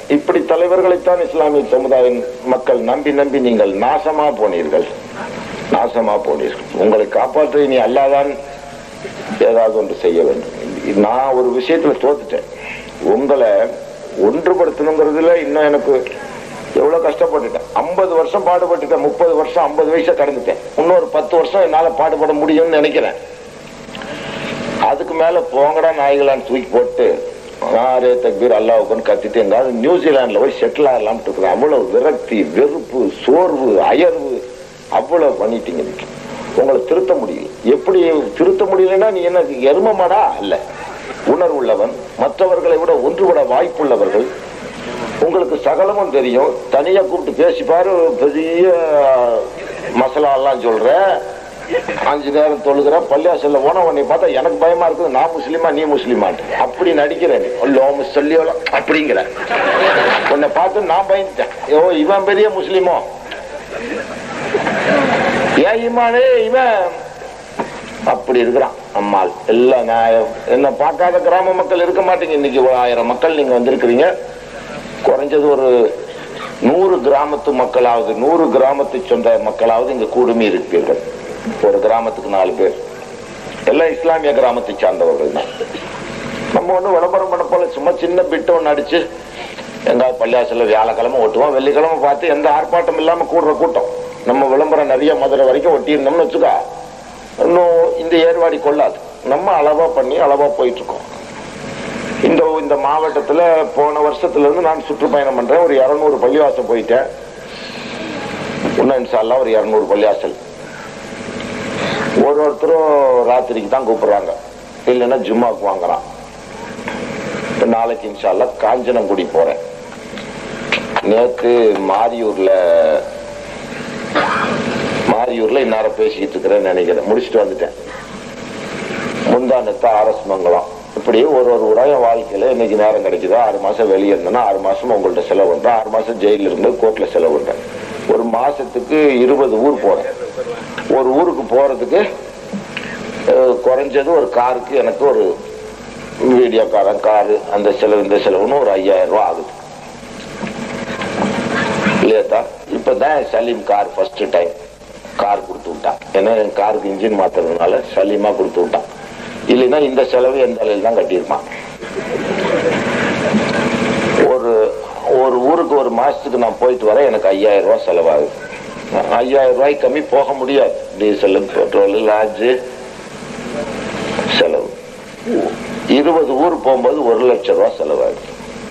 இப்படி தலைவர்களைத்தான் இஸ்லாமிய சமுதாய மக்கள் நம்பி நம்பி நீங்கள் நாசமா போனீர்கள் நாசமா போனீர்கள் உங்களை காப்பாற்ற இனி அல்லாதான் ஏதாவது ஒன்று செய்ய வேண்டும் நான் ஒரு விஷயத்துல தோத்துட்டேன் உங்களை ஒன்றுபடுத்தணுங்கிறதுல இன்னும் எனக்கு எவ்வளவு கஷ்டப்பட்டுட்டேன் ஐம்பது வருஷம் பாடுபட்டுட்டேன் முப்பது வருஷம் ஐம்பது வயசை கடந்துட்டேன் இன்னொரு பத்து வருஷம் என்னால பாடுபட முடியும்னு நினைக்கிறேன் அதுக்கு மேல போங்கடா நாய்களான்னு தூக்கி போட்டு ஆரே தக்பீர் அல்லாவுக்குன்னு கத்திட்டு எங்காவது நியூசிலாந்துல போய் செட்டில் ஆகலாம்னு இருக்கிறேன் அவ்வளவு விரக்தி வெறுப்பு சோர்வு அயர்வு அவ்வளவு பண்ணிட்டீங்க இன்னைக்கு. உங்களை திருத்த முடியல எப்படி திருத்த முடியலன்னா நீ என்ன எருமமாடா அல்ல உணர்வுள்ளவன் மற்றவர்களை விட ஒன்றுபட வாய்ப்புள்ளவர்கள் உங்களுக்கு சகலமும் தெரியும் தனியா கூப்பிட்டு பேசிப்பாரு பெரிய மசாலா எல்லாம் சொல்ற அஞ்சு நேரம் தொழுகிற பள்ளியாசல்ல போன உன்னை பார்த்தா எனக்கு பயமா இருக்குது நான் முஸ்லீமா நீ முஸ்லீமான்ட்டு அப்படி நடிக்கிறேன் லோம சொல்லி அப்படிங்கிற உன்னை பார்த்து நான் பயந்துட்டேன் ஓ இவன் பெரிய முஸ்லீமோ ஏன் இமானே இவன் அப்படி இருக்கிறான் அம்மாள் எல்லாம் நான் என்ன பார்க்காத கிராம மக்கள் இருக்க மாட்டீங்க இன்னைக்கு ஒரு ஆயிரம் மக்கள் நீங்க வந்திருக்கிறீங்க குறைஞ்சது ஒரு நூறு கிராமத்து மக்களாவது நூறு கிராமத்தை சொந்த மக்களாவது இங்க கூடுமி இருப்பீர்கள் ஒரு கிராமத்துக்கு நாலு பேர் எல்லாம் இஸ்லாமிய கிராமத்தை சார்ந்தவர்கள் தான் நம்ம ஒண்ணு விளம்பரம் பண்ண போல சும்மா சின்ன பிட்டு ஒன்று அடிச்சு எங்காவது பள்ளியாசல வியாழக்கிழமை ஓட்டுவோம் வெள்ளிக்கிழமை பார்த்து எந்த ஆர்ப்பாட்டம் இல்லாம கூடுற கூட்டம் நம்ம விளம்பரம் நிறைய மதுரை வரைக்கும் ஒட்டியிருந்தோம்னு வச்சுக்கோ இன்னும் இந்த ஏர்வாடி கொள்ளாது நம்ம அளவா பண்ணி அளவா போயிட்டு இருக்கோம் இந்த இந்த மாவட்டத்துல போன வருஷத்துல இருந்து நான் சுற்றுப்பயணம் பண்றேன் ஒரு இருநூறு பள்ளிவாசல் போயிட்டேன் இன்னும் இன்ஷால்லா ஒரு இருநூறு பள்ளிவாசல் ஒரு ஒருத்தரும் ராத்திரிக்கு தான் கூப்பிடுறாங்க இல்லைன்னா ஜும்மாக்கு வாங்குறான் இப்ப நாளைக்கு இன்ஷால்லா காஞ்சனங்குடி போறேன் நேத்து மாரியூர்ல மாரியூர்ல இந்நேரம் பேசிக்கிட்டு இருக்கிறேன்னு நினைக்கிறேன் முடிச்சுட்டு வந்துட்டேன் முந்தானத்து ஆர்எஸ் மங்கலம் இப்படி ஒரு ஒரு ஊரா என் வாழ்க்கையில இன்னைக்கு நேரம் கிடைக்குதோ ஆறு மாசம் வெளியே இருந்தேன்னா ஆறு மாசம் உங்கள்ட்ட செலவு பண்றேன் ஆறு மாசம் ஜெயில இருந்து கோர்ட்ல செலவு பண்றேன் ஒரு மாசத்துக்கு இருபது ஊர் போறேன் ஒரு ஊருக்கு போறதுக்கு அஹ், குறைஞ்சது ஒரு காருக்கு எனக்கு ஒரு வீடியோக்காரன் காரு அந்த செலவு இந்த செலவுன்னு ஒரு ஐயாயிரம் ரூபாய் ஆகுது இல்லையாத்தா இப்பதான் Salim car first time car கொடுத்து விட்டான் ஏன்னா என் காருக்கு இன்ஜின் மாத்துறதுனால சலீமா கொடுத்து விட்டான் இல்லைன்னா இந்த செலவு எந்த அளவில் தான் கட்டியிருப்பான் ஒரு ஒரு ஊருக்கு ஒரு மாசத்துக்கு நான் போயிட்டு வர எனக்கு ஐயாயிரம் ரூபாய் செலவாகுது ஐயாயிரம் ரூபாய் கம்மி போக முடியாது டீசல் பெட்ரோல் லாட்ஜு செலவு இருபது ஊர் போகும்போது ஒரு லட்சம் ரூபாய் செலவாகுது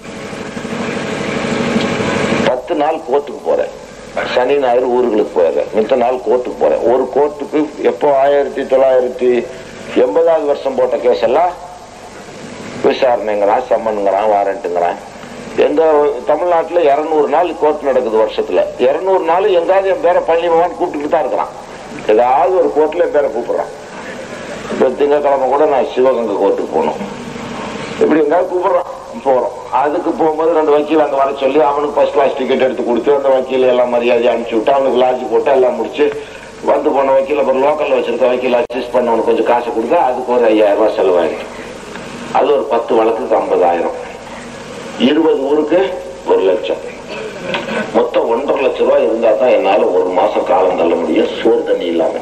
பத்து நாள் கோர்ட்டுக்கு போறேன் சனி ஞாயிறு ஊர்களுக்கு போயிடுறேன் மித்த நாள் கோர்ட்டுக்கு போறேன் ஒரு கோர்ட்டுக்கு எப்போ ஆயிரத்தி தொள்ளாயிரத்தி எண்பதாவது வருஷம் போட்ட கேஸ் எல்லாம் விசாரணைங்கிறான் சம்மனுங்கிறான் வாரண்ட்டுங்கிறான் எங்க தமிழ்நாட்டுல இருநூறு நாள் கோர்ட் நடக்குது வருஷத்துல இருநூறு நாள் எங்காவது என் பேரை பழனிமான்னு கூப்பிட்டுட்டு தான் இருக்கிறான் ஏதாவது ஒரு கோர்ட்ல என் பேரை கூப்பிடுறான் இப்ப திங்கக்கிழமை கூட நான் சிவகங்கை கோர்ட்டுக்கு போகணும் இப்படி எங்காவது கூப்பிடுறான் போறோம் அதுக்கு போகும்போது ரெண்டு வக்கீல் அங்க வர சொல்லி அவனுக்கு ஃபர்ஸ்ட் கிளாஸ் டிக்கெட் எடுத்து கொடுத்து அந்த வக்கீல் எல்லாம் மரியாதை அனுப்பிச்சு விட்டு அவனுக்கு லாட்ஜ் போட்டு எல்லாம் முடிச்சு வந்து போன வக்கீல் அப்புறம் லோக்கல்ல வச்சிருக்க வக்கீல் அசிஸ்ட் பண்ணவனுக்கு கொஞ்சம் காசு கொடுத்தா அதுக்கு ஒரு ஐயாயிரம் ரூபாய் செலவாயிடும் அது ஒரு பத்து வழக்குக்கு ஐம்பதாயிரம் இருபது ஊருக்கு ஒரு லட்சம் மொத்தம் ஒன்றரை லட்சம் ரூபாய் இருந்தா தான் என்னால ஒரு மாசம் காலம் தள்ள முடியும் சோறு தண்ணி இல்லாம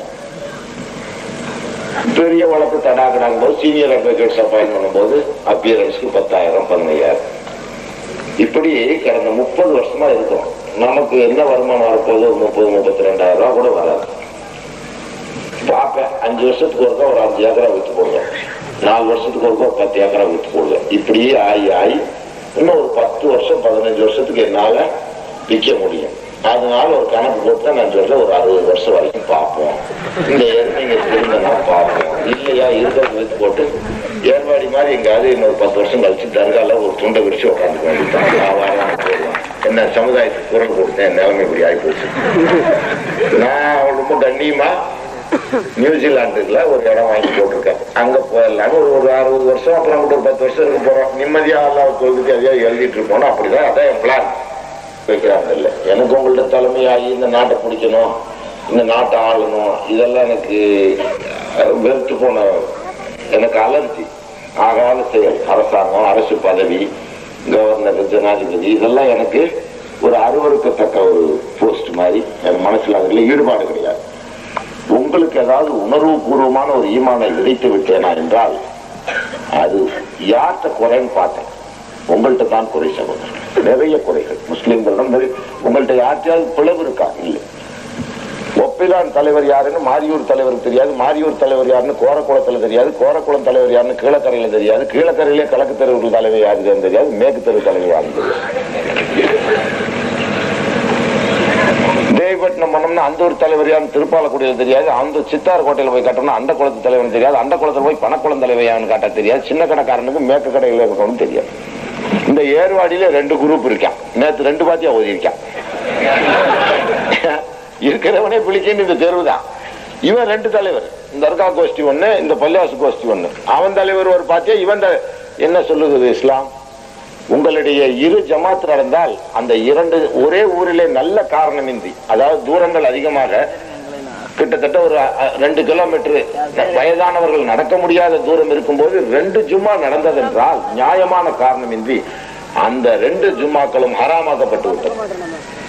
பெரிய வழக்கு தடாக்கிறாங்க போது சீனியர் அட்வொகேட்ஸ் அப்பாயின் பண்ணும்போது அப்பியரன்ஸ்க்கு பத்தாயிரம் பதினையாயிரம் இப்படி கடந்த முப்பது வருஷமா இருக்கிறோம் நமக்கு என்ன வருமானம் வரப்போகுது ஒரு முப்பது முப்பத்தி ரெண்டாயிரம் ரூபாய் கூட வராது பார்ப்பேன் அஞ்சு வருஷத்துக்கு ஒருக்கா ஒரு அஞ்சு ஏக்கரா வித்து போடுவேன் நாலு வருஷத்துக்கு ஒருக்கா ஒரு பத்து ஏக்கரா வித்து போடுவேன் இப்படியே ஆகி ஆகி இன்னும் ஒரு பத்து வருஷம் பதினஞ்சு வருஷத்துக்கு என்னால விற்க முடியும் அதனால ஒரு கணக்கு போட்டு தான் நான் சொல்றேன் ஒரு அறுபது வருஷம் வரைக்கும் பார்ப்போம் இந்த எருமைங்க திருந்தனா பார்ப்போம் இல்லையா இருக்கிறது வித்து போட்டு ஏர்வாடி மாதிரி எங்காவது இன்னொரு பத்து வருஷம் கழிச்சு தர்கால ஒரு துண்டை விரிச்சு உட்காந்துக்க வேண்டியதான் நான் வரலாம் போடுவேன் என்ன சமுதாயத்துக்கு குரல் கொடுத்தேன் என் நிலைமை இப்படி ஆகி போச்சு நான் ரொம்ப கண்ணியமா நியூசிலாந்துல ஒரு இடம் வாங்கி போட்டிருக்கேன் அங்க போயிடலான்னு ஒரு ஒரு அறுபது வருஷம் அப்புறம் அங்கிட்டு ஒரு பத்து வருஷம் இருக்க போறோம் நிம்மதியா எல்லாம் கொள்கைக்கு அதையா எழுதிட்டு இருப்போம் அப்படிதான் அதான் என் பிளான் வைக்கிறாங்க இல்ல எனக்கு உங்கள்ட்ட தலைமையாகி இந்த நாட்டை பிடிக்கணும் இந்த நாட்டை ஆளணும் இதெல்லாம் எனக்கு அஹ், வெறுத்து போன எனக்கு அலர்ஜி ஆகாத செயல் அரசாங்கம் அரசு பதவி கவர்னர் ஜனாதிபதி இதெல்லாம் எனக்கு ஒரு அருவருக்கத்தக்க ஒரு போஸ்ட் மாதிரி என் மனசுல அதுல ஈடுபாடு கிடையாது உங்களுக்கு ஏதாவது உணர்வு பூர்வமான ஒரு ஈமானை விதைத்து விட்டேனா என்றால் அது யார்கிட்ட குறைன்னு பார்த்தேன் உங்கள்கிட்ட தான் குறை சகோதரர் நிறைய குறைகள் முஸ்லிம்களிடம் நிறைய- உங்கள்கிட்ட யார்கிட்டயாவது பிளவு இருக்கா இல்லை ஒப்பிலான் தலைவர் யாருன்னு மாரியூர் தலைவருக்கு தெரியாது மாரியூர் தலைவர் யாருன்னு கோரக்குளத்துல தெரியாது கோரக்குளம் தலைவர் யாருன்னு கீழக்கரையில தெரியாது கீழக்கரையிலே கிழக்கு தெருவுக்கு தலைவர் யாருன்னு தெரியாது மேற்கு தெரு தலைவர் யாருன்னு தெரியாது தேவப்பட்டினம் பண்ணோம்னா அந்த ஒரு தலைவர் யாருன்னு திருப்பாலக்குடியில் தெரியாது அந்த சித்தார் கோட்டையில போய் கட்டணும்னா அந்த குளத்து தலைவன் தெரியாது அந்த குளத்துல போய் பணக்குளம் தலைவர் யாருன்னு காட்ட தெரியாது சின்ன கடைக்காரனுக்கு மேற்கு கடையில் இருக்கணும்னு தெரியாது இந்த ஏர்வாடியில ரெண்டு குரூப் இருக்கான் நேத்து ரெண்டு பாத்தியா ஓதி இருக்கான் இருக்கிறவனே பிடிக்கன்னு இந்த தேர்வு தான் இவன் ரெண்டு தலைவர் இந்த தர்கா கோஷ்டி ஒண்ணு இந்த பள்ளியாசு கோஷ்டி ஒண்ணு அவன் தலைவர் ஒரு பாத்தியா இவன் த- என்ன சொல்லுகிறது இஸ்லாம் உங்களுடைய இரு ஜமாத் நடந்தால் அந்த இரண்டு ஒரே ஊரிலே நல்ல காரணமின்றி அதாவது தூரங்கள் அதிகமாக கிட்டத்தட்ட ஒரு அ, அ, ரெண்டு கிலோமீட்டர் வயதானவர்கள் நடக்க முடியாத தூரம் இருக்கும்போது ரெண்டு ஜும்மா நடந்ததென்றால் நியாயமான காரணமின்றி அந்த ரெண்டு ஜும்மாக்களும் ஹராமாக்கப்பட்டு விட்டது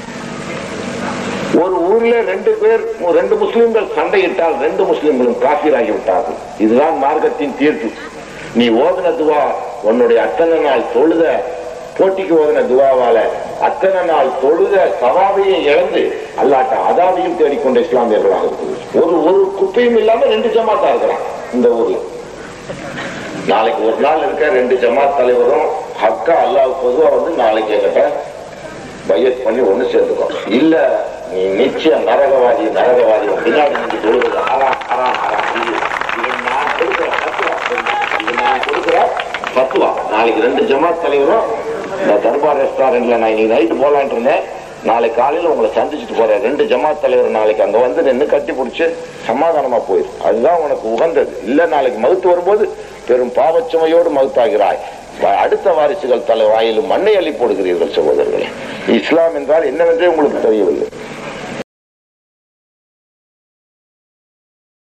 ஒரு ஊர்ல ரெண்டு பேர் ரெண்டு முஸ்லிம்கள் சண்டையிட்டால் ரெண்டு முஸ்லிம்களும் காஃபிராகி விட்டார்கள் இதுதான் மார்க்கத்தின் தீர்ப்பு நீ ஓதுன துவா உன்னுடைய அத்தனை நாள் தொழுத போட்டிக்கு ஓதுன துவாவால அத்தனை நாள் தொழுத சவாபையை இழந்து அல்லாட்ட அதாவையும் தேடிக்கொண்ட இஸ்லாமியர்களாக இருக்குது ஒரு ஒரு குப்பையும் இல்லாம ரெண்டு ஜமாத்தா இருக்கிறான் இந்த ஊர்ல நாளைக்கு ஒரு நாள் இருக்க ரெண்டு ஜமாத் தலைவரும் ஹக்கா அல்லாஹ் பொதுவா வந்து நாளைக்கு எங்கிட்ட பையத் பண்ணி ஒண்ணு சேர்ந்துக்கோ இல்ல நீ நிச்சயம் நரகவாதி நரகவாதி பின்னாடி நீங்க சொல்லுவது ஆறா ஆறா ஆறா இது இது நான் கொடுக்கிற பத்துவா இது நான் கொடுக்கிற பத்துவா நாளைக்கு ரெண்டு ஜமாத் தலைவரும் இந்த தர்பார் ரெஸ்டாரண்ட்ல நான் இன்னைக்கு நைட்டு போலான்ட்டு இருந்தேன் நாளைக்கு காலையில உங்களை சந்திச்சுட்டு போறேன் ரெண்டு ஜமாத் தலைவர் நாளைக்கு அங்க வந்து நின்று கட்டி பிடிச்சு சமாதானமா போயிரு அதுதான் உனக்கு உகந்தது இல்ல நாளைக்கு மகுத்து வரும்போது பெரும் பாவச்சுமையோடு மகுத்தாகிறாய் வ- அடுத்த வாரிசுகள் தலை வாயிலும் மண்ணை அள்ளி போடுகிறீர்கள் சகோதரர்களே இஸ்லாம் என்றால் என்னவென்றே உங்களுக்கு தெரியவில்லை